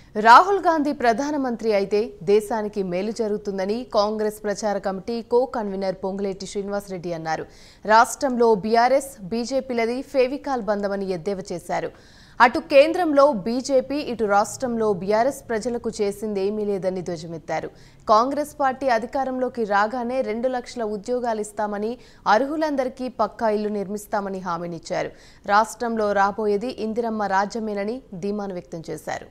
రాహుల్ గాంధీ ప్రధానమంత్రి అయితే దేశానికి మేలు జరుగుతుందని కాంగ్రెస్ ప్రచార committee co convener Ponguleti Srinivasa Reddy అన్నారు రాష్ట్రంలో బీఆర్ఎస్ బీజేపీలది ఫేవికాల్ బంధమని ఎద్దేవా చేశారు అటు కేంద్రంలో బీజేపీ ఇటు రాష్ట్రంలో బీఆర్ఎస్ ప్రజలకు చేసిందేమీ లేదని ధ్వజమెత్తారు కాంగ్రెస్ పార్టీ అధికారంలోకి రాగానే రెండు లక్షల ఉద్యోగాలు ఇస్తామని అర్హులందరికీ పక్కా ఇల్లు నిర్మిస్తామని హామీనిచ్చారు రాష్ట్రంలో రాబోయేది ఇందిరమ్మ రాజ్యమేనని ధీమాను వ్యక్తం చేశారు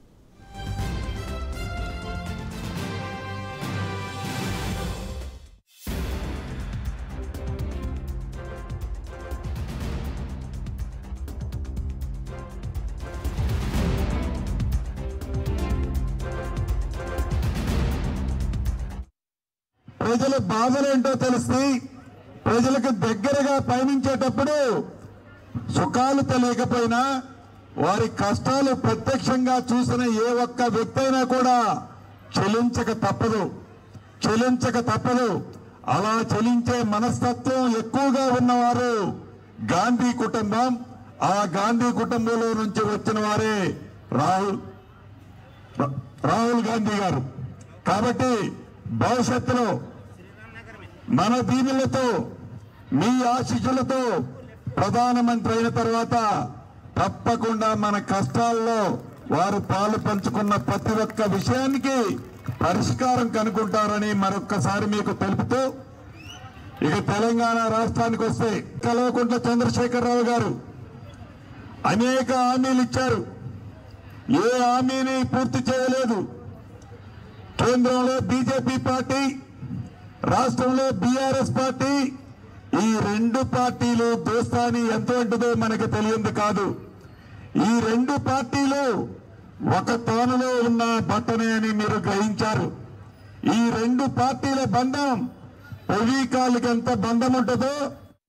ప్రజల బాధలేంటో తెలుస్తాయి ప్రజలకు దగ్గరగా పయనించేటప్పుడు సుఖాలు తెలియకపోయినా వారి కష్టాలు ప్రత్యక్షంగా చూసిన ఏ ఒక్క వ్యక్తి అయినా కూడా చెలించక తప్పదు చెలించక తప్పదు అలా చెలించే మనస్తత్వం ఎక్కువగా ఉన్నవారు గాంధీ కుటుంబం ఆ గాంధీ కుటుంబంలో నుంచి వచ్చిన వారే రాహుల్ రాహుల్ గాంధీ గారు కాబట్టి భవిష్యత్తులో మన దీనులతో మీ ఆశీస్సులతో ప్రధానమంత్రి అయిన తర్వాత తప్పకుండా మన కష్టాల్లో వారు పాలు పంచుకున్న ప్రతి ఒక్క విషయానికి పరిష్కారం కనుక్కుంటారని మరొక్కసారి మీకు తెలుపుతూ ఇక తెలంగాణ రాష్ట్రానికి వస్తే కల్వకుంట్ల చంద్రశేఖరరావు గారు అనేక హామీలు ఇచ్చారు ఏ హామీని పూర్తి చేయలేదు కేంద్రంలో బీజేపీ పార్టీ రాష్ట్రంలో బీఆర్ఎస్ పార్టీ ఈ రెండు పార్టీలు దోస్తాని ఎంత ఉంటుందో మనకు తెలియంది కాదు ఈ రెండు పార్టీలు ఒక తోనలో ఉన్న బట్టనే అని మీరు గ్రహించారు ఈ రెండు పార్టీల బంధం పొలికాలకి ఎంత బంధం ఉంటుందో